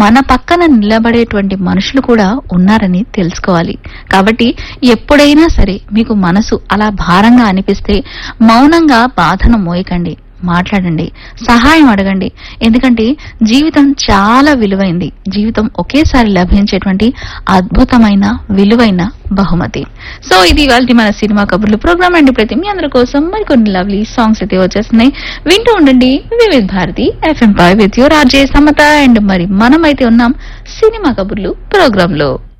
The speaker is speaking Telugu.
మన పక్కన నిలబడేటువంటి మనుషులు కూడా ఉన్నారని తెలుసుకోవాలి కాబట్టి ఎప్పుడైనా సరే మీకు మనసు అలా భారంగా అనిపిస్తే మౌనంగా బాధను మోయకండి మాట్లాడండి సహాయం అడగండి ఎందుకంటే జీవితం చాలా విలువైంది జీవితం ఒకేసారి లభించేటువంటి అద్భుతమైన విలువైన బహుమతి సో ఇది వాళ్ళకి మన సినిమా కబుర్లు ప్రోగ్రామ్ అండి ప్రతి మీ అందరి కోసం మరికొన్ని లవ్లీ సాంగ్స్ అయితే వచ్చేస్తున్నాయి వింటూ ఉండండి వివిధ భారతి ఎఫ్ఎం పై with your RJ Samatha and మరి మనమైతే ఉన్నాం సినిమా కబుర్లు ప్రోగ్రామ్ లో